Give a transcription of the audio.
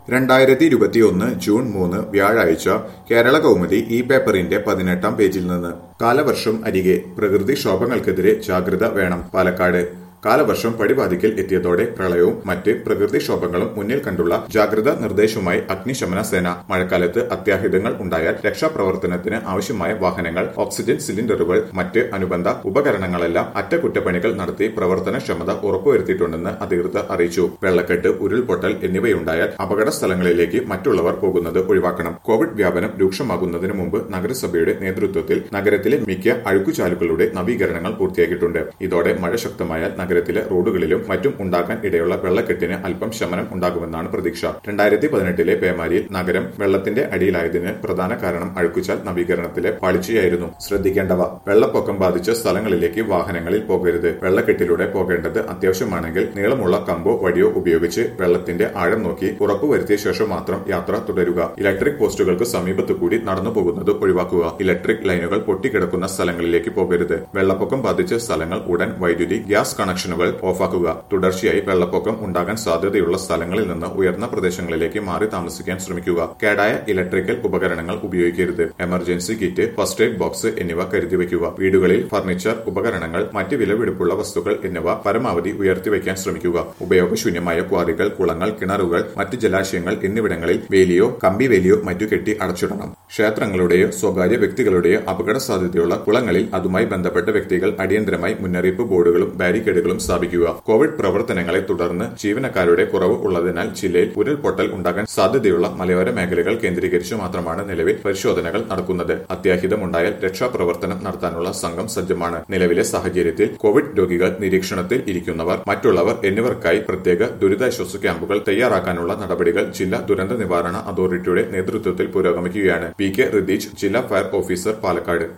രണ്ടായിരത്തി ഇരുപത്തിയൊന്ന് ജൂൺ മൂന്ന് വ്യാഴാഴ്ച കേരള കൗമുദി ഈ പേപ്പറിന്റെ പതിനെട്ടാം പേജിൽ നിന്ന് കാലവർഷം അരികെ പ്രകൃതിക്ഷോഭങ്ങൾക്കെതിരെ ജാഗ്രത വേണം പാലക്കാട് കാലവർഷം പടിവാതിക്കൽ എത്തിയതോടെ പ്രളയവും മറ്റ് പ്രകൃതിക്ഷോഭങ്ങളും മുന്നിൽ കണ്ടുള്ള ജാഗ്രതാ നിർദ്ദേശവുമായി അഗ്നിശമന സേന മഴക്കാലത്ത് അത്യാഹിതങ്ങൾ ഉണ്ടായാൽ രക്ഷാപ്രവർത്തനത്തിന് ആവശ്യമായ വാഹനങ്ങൾ ഓക്സിജൻ സിലിണ്ടറുകൾ മറ്റ് അനുബന്ധ ഉപകരണങ്ങളെല്ലാം അറ്റകുറ്റപ്പണികൾ നടത്തി പ്രവർത്തനക്ഷമത ഉറപ്പുവരുത്തിയിട്ടുണ്ടെന്ന് അധികൃതർ അറിയിച്ചു വെള്ളക്കെട്ട് ഉരുൾപൊട്ടൽ എന്നിവയുണ്ടായാൽ അപകട സ്ഥലങ്ങളിലേക്ക് മറ്റുള്ളവർ പോകുന്നത് ഒഴിവാക്കണം കോവിഡ് വ്യാപനം രൂക്ഷമാകുന്നതിന് മുമ്പ് നഗരസഭയുടെ നേതൃത്വത്തിൽ നഗരത്തിലെ മിക്ക അഴുക്കുചാലുകളുടെ നവീകരണങ്ങൾ പൂർത്തിയാക്കിയിട്ടുണ്ട് ഇതോടെ മഴ ശക്തമായാൽ നഗരത്തിലെ റോഡുകളിലും മറ്റും ഉണ്ടാകാൻ ഇടയുള്ള വെള്ളക്കെട്ടിന് അല്പം ശമനം ഉണ്ടാകുമെന്നാണ് പ്രതീക്ഷ രണ്ടായിരത്തി പതിനെട്ടിലെ പേമാരിയിൽ നഗരം വെള്ളത്തിന്റെ അടിയിലായതിന് പ്രധാന കാരണം അഴുക്കുചാൽ നവീകരണത്തിലെ പാളിച്ചയായിരുന്നു ശ്രദ്ധിക്കേണ്ടവ വെള്ളപ്പൊക്കം ബാധിച്ച സ്ഥലങ്ങളിലേക്ക് വാഹനങ്ങളിൽ പോകരുത് വെള്ളക്കെട്ടിലൂടെ പോകേണ്ടത് അത്യാവശ്യമാണെങ്കിൽ നീളമുള്ള കമ്പോ വടിയോ ഉപയോഗിച്ച് വെള്ളത്തിന്റെ ആഴം നോക്കി ഉറപ്പുവരുത്തിയ ശേഷം മാത്രം യാത്ര തുടരുക ഇലക്ട്രിക് പോസ്റ്റുകൾക്ക് സമീപത്തു കൂടി നടന്നു പോകുന്നത് ഒഴിവാക്കുക ഇലക്ട്രിക് ലൈനുകൾ പൊട്ടിക്കിടക്കുന്ന സ്ഥലങ്ങളിലേക്ക് പോകരുത് വെള്ളപ്പൊക്കം ബാധിച്ച സ്ഥലങ്ങൾ ഉടൻ വൈദ്യുതി ഗ്യാസ് കണക്ഷനുകൾ ഓഫാക്കുക തുടർച്ചയായി വെള്ളപ്പൊക്കം ഉണ്ടാകാൻ സാധ്യതയുള്ള സ്ഥലങ്ങളിൽ നിന്ന് ഉയർന്ന പ്രദേശങ്ങളിലേക്ക് മാറി താമസിക്കാൻ ശ്രമിക്കുക കേടായ ഇലക്ട്രിക്കൽ ഉപകരണങ്ങൾ ഉപയോഗിക്കരുത് emergency kit first aid box എന്നിവ കരുതി വയ്ക്കുക വീടുകളിൽ ഫർണിച്ചർ ഉപകരണങ്ങൾ മറ്റ് വിലപിടിപ്പുള്ള വസ്തുക്കൾ എന്നിവ പരമാവധി ഉയർത്തിവെക്കാൻ ശ്രമിക്കുക ഉപയോഗശൂന്യമായ ക്വാറികൾ കുളങ്ങൾ കിണറുകൾ മറ്റ് ജലാശയങ്ങൾ എന്നിവിടങ്ങളിൽ വേലിയോ കമ്പി വേലിയോ മറ്റു കെട്ടി അടച്ചിടണം ക്ഷേത്രങ്ങളുടെയോ സ്വകാര്യ വ്യക്തികളുടെയോ അപകട സാധ്യതയുള്ള കുളങ്ങളിൽ അതുമായി ബന്ധപ്പെട്ട വ്യക്തികൾ അടിയന്തരമായി മുന്നറിയിപ്പ് ബോർഡുകളും ബാരിക്കേഡുകളും സ്ഥാപിക്കുക കോവിഡ് പ്രവർത്തനങ്ങളെ തുടർന്ന് ജീവനക്കാരുടെ കുറവ് ഉള്ളതിനാൽ ജില്ലയിൽ ഉരുൾപൊട്ടൽ ഉണ്ടാകാൻ സാധ്യതയുള്ള മലയോര മേഖലകൾ കേന്ദ്രീകരിച്ചു മാത്രമാണ് നിലവിൽ പരിശോധനകൾ നടക്കുന്നത് അത്യാഹിതമുണ്ടായാൽ രക്ഷാപ്രവർത്തനം നടത്താനുള്ള സംഘം സജ്ജമാണ് നിലവിലെ സാഹചര്യത്തിൽ കോവിഡ് രോഗികൾ നിരീക്ഷണത്തിൽ ഇരിക്കുന്നവർ മറ്റുള്ളവർ എന്നിവർക്കായി പ്രത്യേക ദുരിതാശ്വാസ ക്യാമ്പുകൾ തയ്യാറാക്കാനുള്ള നടപടികൾ ജില്ലാ ദുരന്ത നിവാരണ അതോറിറ്റിയുടെ നേതൃത്വത്തിൽ പുരോഗമിക്കുകയാണ് പി കെ റിതീഷ് ജില്ലാ ഫയർ ഓഫീസർ പാലക്കാട്